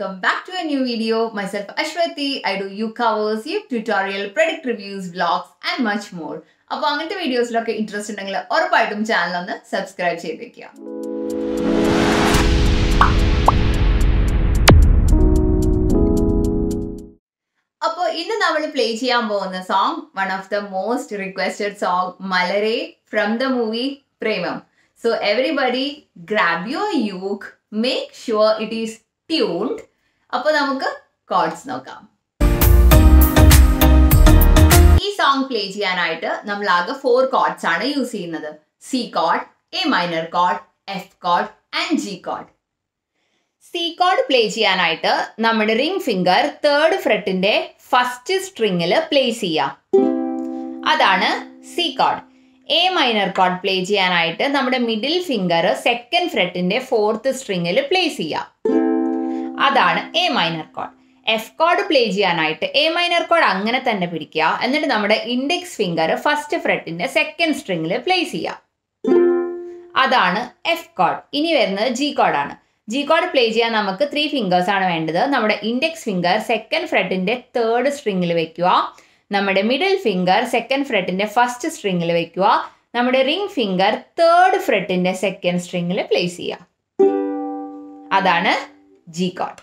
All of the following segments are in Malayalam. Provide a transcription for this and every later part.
welcome back to a new video. Myself Ashwati. I do U covers, U tutorial, predict reviews, vlogs and much more. അപ്പോൾ അങ്ങനത്തെ വീഡിയോസിലൊക്കെ ഇൻട്രസ്റ്റ് ഉണ്ടെങ്കിൽ ഉറപ്പായിട്ടും ചാനൽ ഒന്ന് സബ്സ്ക്രൈബ് ചെയ്ത് വെക്കുക അപ്പോൾ ഇന്ന് നമ്മൾ പ്ലേ ചെയ്യാൻ പോകുന്ന song one of the most requested song Malare from the movie Premam so everybody grab your uke make sure it is tuned അപ്പോൾ നമുക്ക് കോഡ്സ് നോക്കാം ഈ സോങ് പ്ലേ ചെയ്യാനായിട്ട് നമ്മൾ ആകെ ഫോർ കോഡ്സ് ആണ് യൂസ് ചെയ്യുന്നത് C code A minor code F code and G code C code play ചെയ്യാനായിട്ട് നമ്മുടെ ring finger third ഫ്രെട്ടിന്റെ first സ്ട്രിങ്ങിൽ place ചെയ്യാം അതാണ് C code A minor code play ചെയ്യാനായിട്ട് നമ്മുടെ middle finger second ഫ്രെട്ടിന്റെ fourth സ്ട്രിങ്ങിൽ place ചെയ്യാം അതാണ് A minor code F code play ചെയ്യാനായിട്ട് എ മൈനർ കോഡ് അങ്ങനെ തന്നെ പിടിക്കുക എന്നിട്ട് നമ്മുടെ ഇൻഡെക്സ് ഫിംഗർ ഫസ്റ്റ് ഫ്രെട്ടിന്റെ സെക്കൻഡ് സ്ട്രിങ്ങിൽ പ്ലേസ് ചെയ്യാം അതാണ് എഫ് കോഡ് ഇനി വരുന്നത് ജി കോഡാണ് ജി കോഡ് പ്ലേ ചെയ്യാൻ നമുക്ക് ത്രീ ഫിംഗേഴ്സ് ആണ് വേണ്ടത് നമ്മുടെ ഇൻഡെക്സ് ഫിംഗർ സെക്കൻഡ് ഫ്രെട്ടിന്റെ തേർഡ് സ്ട്രിങ്ങിൽ വെക്കുക നമ്മുടെ മിഡിൽ ഫിംഗർ സെക്കൻഡ് ഫ്രെട്ടിന്റെ ഫസ്റ്റ് സ്ട്രിങ്ങിൽ വെക്കുക നമ്മുടെ റിംഗ് ഫിംഗർ തേർഡ് ഫ്രെട്ടിന്റെ സെക്കൻഡ് സ്ട്രിങ്ങിൽ പ്ലേസ് ചെയ്യുക അതാണ് ജി കോഡ്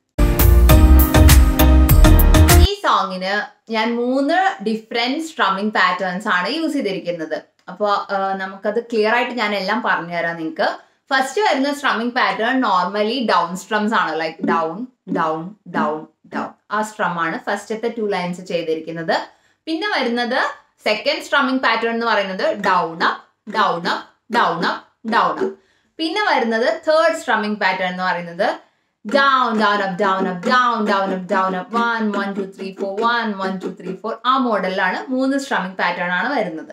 ഈ സോങ്ങിന് ഞാൻ മൂന്ന് ഡിഫറെന്റ് സ്ട്രമ്മിങ് പാറ്റേൺസ് ആണ് യൂസ് ചെയ്തിരിക്കുന്നത് അപ്പോൾ നമുക്കത് ക്ലിയർ ആയിട്ട് ഞാൻ എല്ലാം പറഞ്ഞുതരാം നിങ്ങൾക്ക് ഫസ്റ്റ് വരുന്ന strumming pattern normally down strums ആണ് like down down down down ആ സ്ട്രം ആണ് ഫസ്റ്റത്തെ ടു ലൈൻസ് ചെയ്തിരിക്കുന്നത് പിന്നെ വരുന്നത് സെക്കൻഡ് സ്ട്രമ്മിങ് പാറ്റേൺ എന്ന് പറയുന്നത് down up down up down up down up പിന്നെ വരുന്നത് തേർഡ് സ്ട്രമ്മിങ് പാറ്റേൺ എന്ന് പറയുന്നത് down, down, up, down, up, down, down, up, down, up, one, one, two, three, four, one, one, two, three, four. ആ മോഡലിലാണ് മൂന്ന് സ്ട്രമ്മിങ് പാറ്റേൺ ആണ് വരുന്നത്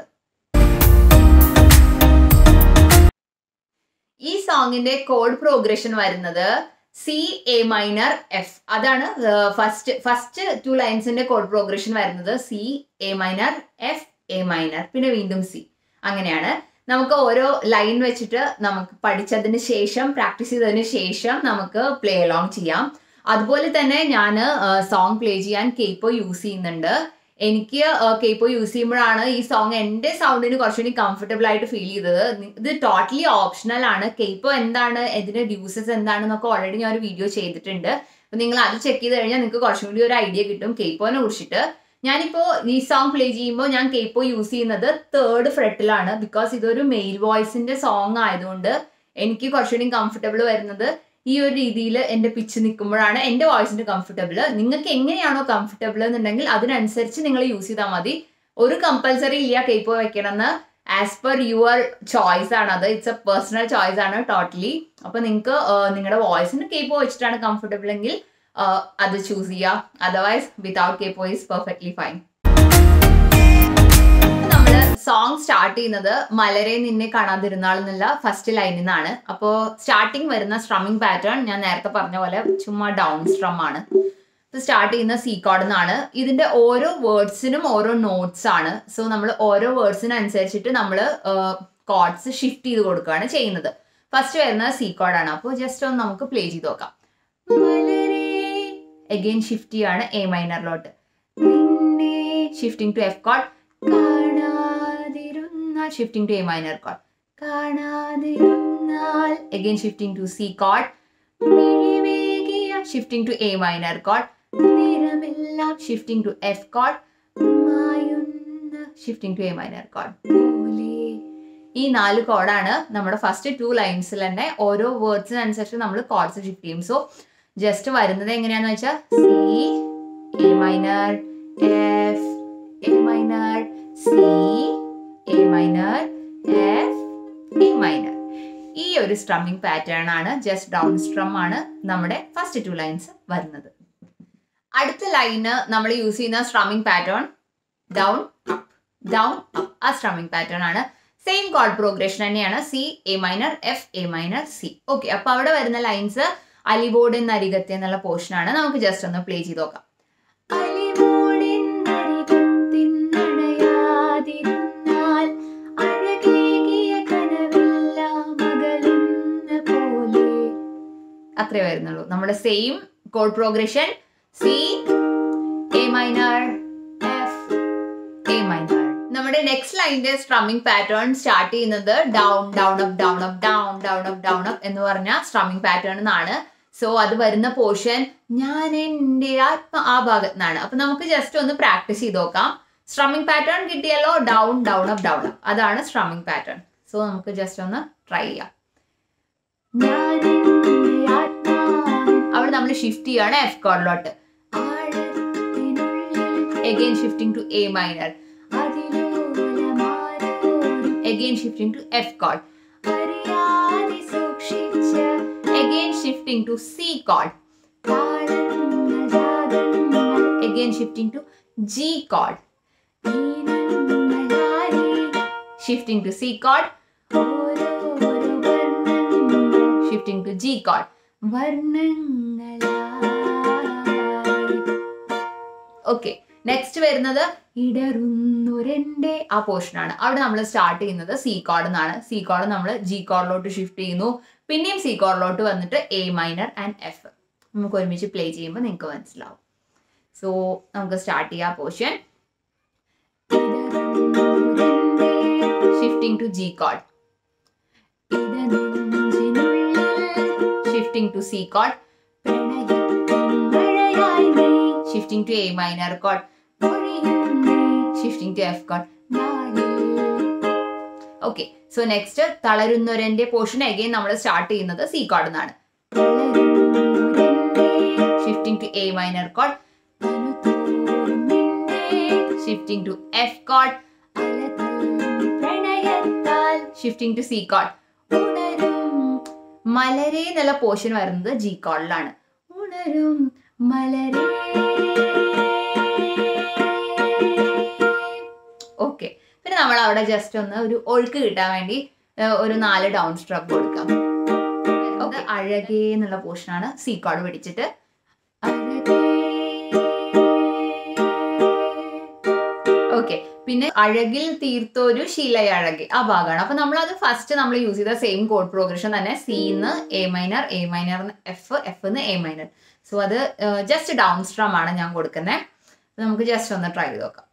ഈ സോങ്ങിന്റെ കോഡ് പ്രോഗ്രഷൻ വരുന്നത് സി എ മൈനർ എഫ് അതാണ് ഫസ്റ്റ് ഫസ്റ്റ് ടു ലൈൻസിന്റെ കോഡ് പ്രോഗ്രഷൻ വരുന്നത് C A minor F A minor പിന്നെ വീണ്ടും സി അങ്ങനെയാണ് നമുക്ക് ഓരോ ലൈൻ വെച്ചിട്ട് നമുക്ക് പഠിച്ചതിന് ശേഷം പ്രാക്ടീസ് ചെയ്തതിന് ശേഷം നമുക്ക് പ്ലേ അലോങ് ചെയ്യാം അതുപോലെ തന്നെ ഞാൻ സോങ് പ്ലേ ചെയ്യാൻ കേപ്പോ യൂസ് ചെയ്യുന്നുണ്ട് എനിക്ക് കേപ്പോ യൂസ് ചെയ്യുമ്പോഴാണ് ഈ സോങ് എൻ്റെ സൗണ്ടിന് കുറച്ചുകൂടി കംഫർട്ടബിൾ ആയിട്ട് ഫീൽ ചെയ്തത് ഇത് ടോട്ടലി ഓപ്ഷണൽ ആണ് കേപ്പോ എന്താണ് ഇതിന്റെ യൂസസ് എന്താണെന്നൊക്കെ ഓൾറെഡി ഞാൻ ഒരു വീഡിയോ ചെയ്തിട്ടുണ്ട് അപ്പൊ നിങ്ങൾ അത് ചെക്ക് ചെയ്ത് കഴിഞ്ഞാൽ നിങ്ങൾക്ക് കുറച്ചും കൂടി ഒരു ഐഡിയ കിട്ടും കേപ്പോനെ കുറിച്ചിട്ട് ഞാനിപ്പോ ഈ സോങ് പ്ലേ ചെയ്യുമ്പോൾ ഞാൻ കേപ്പോ യൂസ് ചെയ്യുന്നത് തേർഡ് ഫ്രെട്ടിലാണ് ബിക്കോസ് ഇതൊരു മെയിൽ വോയിസിന്റെ സോങ് ആയതുകൊണ്ട് എനിക്ക് കുറച്ചുകൂടി കംഫർട്ടബിൾ വരുന്നത് ഈ ഒരു രീതിയിൽ എൻ്റെ പിച്ച് നിൽക്കുമ്പോഴാണ് എൻ്റെ വോയിസിന്റെ കംഫർട്ടബിൾ നിങ്ങൾക്ക് എങ്ങനെയാണോ കംഫർട്ടബിൾ എന്നുണ്ടെങ്കിൽ അതിനനുസരിച്ച് നിങ്ങൾ യൂസ് ചെയ്താൽ മതി ഒരു കമ്പൽസറി ഇല്ല കേപ്പോ വെക്കണമെന്ന് ആസ് പെർ യുവർ ചോയ്സ് ആണ് അത് ഇറ്റ്സ് എ പേഴ്സണൽ ചോയ്സ് ആണ് ടോട്ടലി അപ്പൊ നിങ്ങൾക്ക് നിങ്ങളുടെ വോയിസിന് കേപ്പോ വെച്ചിട്ടാണ് കംഫർട്ടബിൾ എങ്കിൽ അത് ചൂസ് ചെയ്യുക otherwise without capo is perfectly fine നമ്മള് സോങ് സ്റ്റാർട്ട് ചെയ്യുന്നത് മലരെ നിന്നെ കാണാതിരുന്നാൾ എന്നുള്ള ഫസ്റ്റ് ലൈനിൽ നിന്നാണ് അപ്പോൾ സ്റ്റാർട്ടിങ് വരുന്ന സ്ട്രമ്മിങ് പാറ്റേൺ ഞാൻ നേരത്തെ പറഞ്ഞ പോലെ ചുമ്മാ ഡൗൺ സ്ട്രം ആണ് സ്റ്റാർട്ട് ചെയ്യുന്ന സി കോഡ് എന്നാണ് ഇതിന്റെ ഓരോ വേർഡ്സിനും ഓരോ നോട്ട്സ് ആണ് സോ നമ്മൾ ഓരോ വേർഡ്സിനനുസരിച്ചിട്ട് നമ്മൾ കോഡ്സ് ഷിഫ്റ്റ് ചെയ്ത് കൊടുക്കുകയാണ് ചെയ്യുന്നത് ഫസ്റ്റ് വരുന്നത് സി കോഡാണ് അപ്പോൾ ജസ്റ്റ് ഒന്ന് നമുക്ക് പ്ലേ ചെയ്ത് നോക്കാം അഗെയിൻ ഷിഫ്റ്റ് ചെയ്യാണ് എ മൈനറിലോട്ട് പിന്നെ shifting to F code കാണാതിരുന്നാൽ shifting to A minor code കാണാതിരുന്നാൽ again shifting to C code shifting to A minor code നിറമെല്ലാം shifting to F code shifting to A minor code ഈ നാല് കോഡാണ് നമ്മുടെ ഫസ്റ്റ് ടു ലൈൻസിൽ തന്നെ ഓരോ വേർഡ്സിനനുസരിച്ച് നമ്മൾ കോഡ്സ് ഷിഫ്റ്റ് ചെയ്യും സോ ജസ്റ്റ് വരുന്നത് എങ്ങനെയാന്ന് വെച്ചാൽ C A minor F A minor C A minor F A minor ഈ ഒരു സ്ട്രമ്മിങ് പാറ്റേൺ ആണ് ജസ്റ്റ് ഡൗൺ സ്ട്രം ആണ് നമ്മുടെ ഫസ്റ്റ് ടു ലൈൻസ് വരുന്നത് അടുത്ത ലൈന് നമ്മൾ യൂസ് ചെയ്യുന്ന strumming pattern down up down up ആ സ്ട്രമ്മിങ് പാറ്റേൺ ആണ് സെയിം കോഡ് പ്രോഗ്രഷൻ തന്നെയാണ് C A minor F A minor C okay അപ്പൊ അവിടെ വരുന്ന ലൈൻസ് അലിബോർഡ് എന്നരികത്തെ എന്നുള്ള പോർഷൻ ആണ് നമുക്ക് ജസ്റ്റ് ഒന്ന് പ്ലേ ചെയ്ത് നോക്കാം അത്രേ വരുന്നുള്ളൂ നമ്മുടെ സെയിം കോഡ് progression C A minor F A minor നമ്മുടെ നെക്സ്റ്റ് ലൈനിന്റെ സ്ട്രമ്മിംഗ് പാറ്റേൺ സ്റ്റാർട്ട് ചെയ്യുന്നത് down down up down up down down up down up എന്ന് പറഞ്ഞ സ്ട്രമ്മിംഗ് പാറ്റേൺ എന്നാണ് സോ അത് വരുന്ന പോർഷൻ ഞാൻ എൻ്റെ ആത്മ ആ ഭാഗത്ത് നിന്നാണ് അപ്പൊ നമുക്ക് ജസ്റ്റ് ഒന്ന് പ്രാക്ടീസ് ചെയ്ത് നോക്കാം സ്ട്രമ്മിംഗ് പാറ്റേൺ കിട്ടിയല്ലോ down down up down up അതാണ് സ്ട്രമ്മിംഗ് പാറ്റേൺ സോ നമുക്ക് ജസ്റ്റ് ഒന്ന് ട്രൈ ചെയ്യാം അവിടെ നമ്മൾ ഷിഫ്റ്റ് ചെയ്യാണ് എഫ് കോഡിലോട്ട് again shifting to A minor. Again shifting to F chord. Again shifting to C chord. Again shifting to G chord. Shifting to C chord. Shifting to G chord. Okay next വരുന്നത് ഇടറുന്നൊരെന്റെ ആ പോർഷൻ ആണ് അവിടെ നമ്മൾ സ്റ്റാർട്ട് ചെയ്യുന്നത് സി കോഡ് എന്നാണ് സി കോഡ് നമ്മൾ ജി കോഡിലോട്ട് ഷിഫ്റ്റ് ചെയ്യുന്നു പിന്നെയും സി കോഡിലോട്ട് വന്നിട്ട് എ മൈനർ ആൻഡ് എഫ് നമുക്ക് ഒരുമിച്ച് പ്ലേ ചെയ്യുമ്പോൾ നിങ്ങൾക്ക് മനസ്സിലാവും സോ നമുക്ക് സ്റ്റാർട്ട് ചെയ്യാം portion shifting to G code shifting to C code shifting to A minor chord, shifting to F chord. Okay so next തളരുന്നൊരന്റെ portion again നമ്മൾ സ്റ്റാർട്ട് ചെയ്യുന്നത് സി കോഡ് എന്നാണ് shifting to A minor code shifting to F code shifting to C code മലരെ എന്നുള്ള പോർഷൻ വരുന്നത് ജി കോഡിലാണ് ഉണരും മലരേ ഓക്കെ പിന്നെ നമ്മൾ അവിടെ ജസ്റ്റ് ഒന്ന് ഒരു ഒഴുക്ക് കിട്ടാൻ വേണ്ടി ഒരു നാല് ഡൗൺ സ്ട്രപ്പ് കൊടുക്കാം അത് അഴകേ എന്നുള്ള പോർഷനാണ് സി കോഡ് പിടിച്ചിട്ട് ഓക്കെ പിന്നെ അഴകിൽ തീർത്തൊരു ശീലയഴകി ആ ഭാഗമാണ് അപ്പൊ നമ്മൾ അത് ഫസ്റ്റ് നമ്മൾ യൂസ് ചെയ്ത സെയിം കോഡ് പ്രോഗ്രഷൻ തന്നെ സിന്ന് A minor A minor F F A minor so അത് ജസ്റ്റ് ഡൗൺ സ്ട്രം ആണ് ഞാൻ കൊടുക്കുന്നത് നമുക്ക് ജസ്റ്റ് ഒന്ന് ട്രൈ ചെയ്ത് നോക്കാം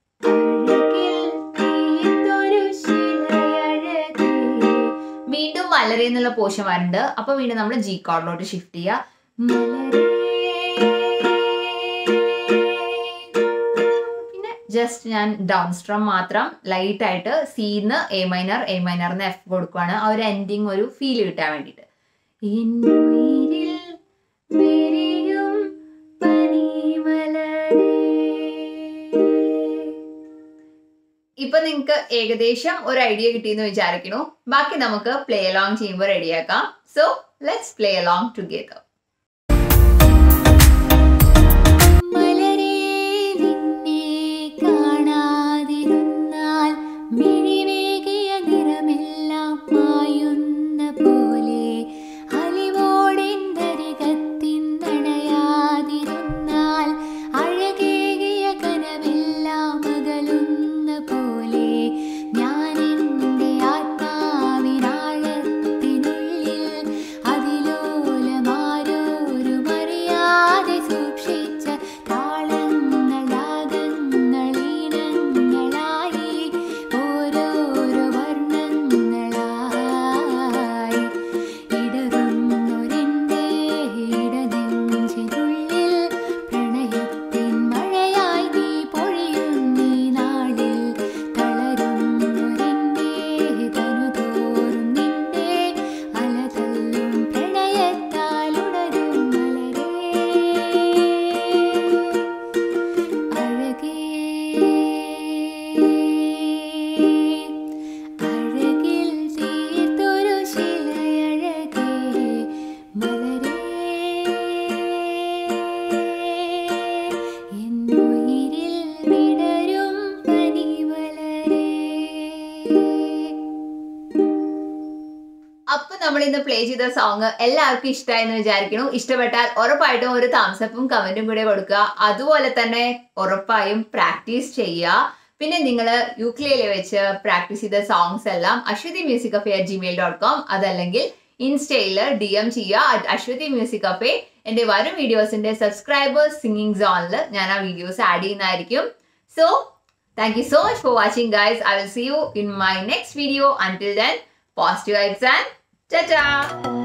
വീണ്ടും മലരെ എന്നുള്ള പോഷൻ വരുന്നുണ്ട് അപ്പൊ വീണ്ടും നമ്മൾ ജി കോഡിലോട്ട് ഷിഫ്റ്റ് ചെയ്യുക പിന്നെ ജസ്റ്റ് ഞാൻ ഡൗൺ സ്ട്രം മാത്രം ലൈറ്റ് ആയിട്ട് സിന്ന് എ മൈനർ എ മൈനറിന് എഫ് കൊടുക്കുവാണ് ആ ഒരു എൻഡിങ് ഒരു ഫീൽ കിട്ടാൻ വേണ്ടിയിട്ട് വിരിയും ഇപ്പൊ നിങ്ങൾക്ക് ഏകദേശം ഒരു ഐഡിയ കിട്ടിയെന്ന് വിചാരിക്കണു ബാക്കി നമുക്ക് പ്ലേ അലോങ് ചെയ്യുമ്പോൾ റെഡിയാക്കാം so let's play along together മിഴിവേകിയ നിറമെല്ലാം മായുന്ന പോലെ അലിവോടിന്തരികത്തിന്നണയാതിരുന്നാൽ അഴകേകിയ കനവെല്ലാം അകലുന്ന പോലെ ഞാൻ എൻ്റെ ആത്മാവിനാഴത്തിനുള്ളിൽ അതിലോലമാരോരും അറിയാതെ സൂക്ഷിച്ച താളങ്ങളാകങ്ങളീനങ്ങളായി ഓരോരോ വർണ്ണങ്ങളായി ഇടറുന്നൊരെൻ്റെ ഇടനെഞ്ചിനുള്ളിൽ പ്രണയത്തിൻ മഴയായി നീ പൊഴിയുന്നീ നാളിൽ തളരുന്നൊരെൻ്റെ തനുതോറും നിന്റെ അലതല്ലും പ്രണയത്താൽ ഉണരും മലരേ അഴകേ അഴകിൽ തീർത്തൊരു ശിലയഴകേ മലരേ എന്നുയിരിൽ വിടരും പനിമലരേ അപ്പൊ നമ്മൾ ഇന്ന് പ്ലേ ചെയ്ത സോങ് എല്ലാവർക്കും ഇഷ്ടമായെന്ന് വിചാരിക്കുന്നു ഇഷ്ടപ്പെട്ടാൽ ഉറപ്പായിട്ടും ഒരു തംസപ്പും കമന്റും കൂടെ കൊടുക്കുക അതുപോലെ തന്നെ ഉറപ്പായും പ്രാക്ടീസ് ചെയ്യുക പിന്നെ നിങ്ങൾ യൂക്ലിയയിൽ വെച്ച് പ്രാക്ടീസ് ചെയ്ത സോങ്സ് എല്ലാം Ashwathi music cafe at Gmail dot com അതല്ലെങ്കിൽ ഇൻസ്റ്റയിൽ ഡി എം ചെയ്യുക അറ്റ് അശ്വതി മ്യൂസിക് കഫേ എൻ്റെ വരും വീഡിയോസിൻ്റെ സബ്സ്ക്രൈബേഴ്സ് സിംഗിങ് സോണിൽ ഞാൻ ആ വീഡിയോസ് ആഡ് ചെയ്യുന്നതായിരിക്കും so thank you so much for watching guys I will see you in my next video until then positive vibes and Tata